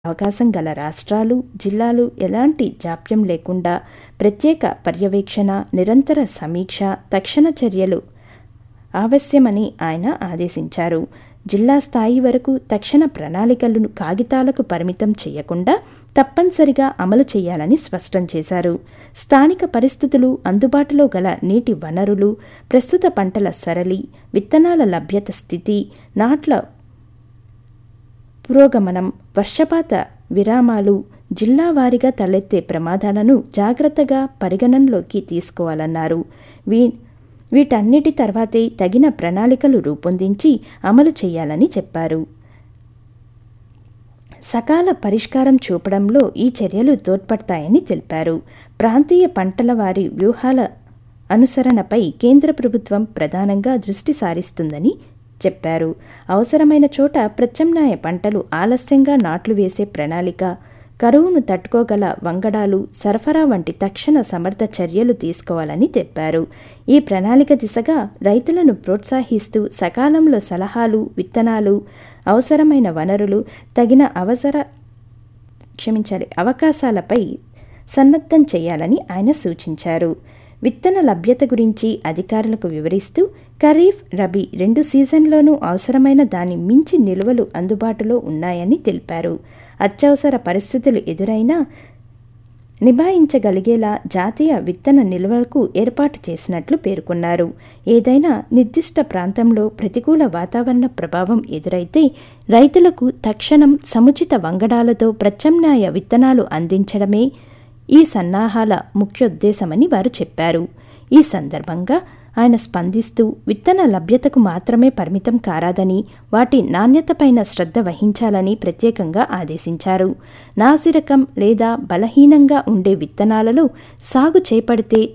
అవకాశం గల రాష్ట్రాలు జిల్లాలు ఎలాంటి జాప్యం లేకుండా ప్రత్యేక పర్యవేక్షణ నిరంతర సమీక్ష తక్షణ చర్యలు ఆవశ్యమని ఆయన ఆదేశించారు జిల్లా స్థాయి వరకు తక్షణ ప్రణాళికలను కాగితాలకు పరిమితం చేయకుండా తప్పనిసరిగా అమలు చేయాలని స్పష్టం చేశారు స్థానిక పరిస్థితులు అందుబాటులో గల నీటి వనరులు ప్రస్తుత పంటల సరళి విత్తనాల లభ్యత స్థితి నాట్ల పురోగమనం వర్షపాత విరామాలు జిల్లా వారీగా తలెత్తే ప్రమాదాలను జాగ్రత్తగా పరిగణనలోకి తీసుకోవాలన్నారు వీ వీటన్నిటి తర్వాతే తగిన ప్రణాళికలు రూపొందించి అమలు చేయాలని చెప్పారు సకాల పరిష్కారం చూపడంలో ఈ చర్యలు తోడ్పడతాయని తెలిపారు ప్రాంతీయ పంటల వారి వ్యూహాల అనుసరణపై కేంద్ర ప్రభుత్వం ప్రధానంగా దృష్టి సారిస్తుందని చెప్పారు అవసరమైన చోట ప్రత్యామ్నాయ పంటలు ఆలస్యంగా నాట్లు వేసే ప్రణాళిక కరువును తట్టుకోగల వంగడాలు సరఫరా వంటి తక్షణ సమర్థ చర్యలు తీసుకోవాలని చెప్పారు ఈ ప్రణాళిక దిశగా రైతులను ప్రోత్సహిస్తూ సకాలంలో సలహాలు విత్తనాలు అవసరమైన వనరులు తగిన అవసర క్షమించాలి అవకాశాలపై సన్నద్ధం చేయాలని ఆయన సూచించారు విత్తన లభ్యత గురించి అధికారులకు వివరిస్తూ ఖరీఫ్ రబీ రెండు సీజన్లోనూ అవసరమైన దాని మించి నిల్వలు అందుబాటులో ఉన్నాయని తెలిపారు అత్యవసర పరిస్థితులు ఎదురైనా నిభాయించగలిగేలా జాతీయ విత్తన నిల్వలకు ఏర్పాటు చేసినట్లు పేర్కొన్నారు ఏదైనా నిర్దిష్ట ప్రాంతంలో ప్రతికూల వాతావరణ ప్రభావం ఎదురైతే రైతులకు తక్షణం సముచిత వంగడాలతో ప్రత్యామ్నాయ విత్తనాలు అందించడమే ఈ సన్నాహాల ముఖ్యోద్దేశమని వారు చెప్పారు ఈ సందర్భంగా ఆయన స్పందిస్తూ విత్తన లభ్యతకు మాత్రమే పరిమితం కారాదని వాటి నాణ్యతపైన శ్రద్ధ వహించాలని ప్రత్యేకంగా ఆదేశించారు నాసిరకం లేదా బలహీనంగా ఉండే విత్తనాలలో సాగు చేపడితే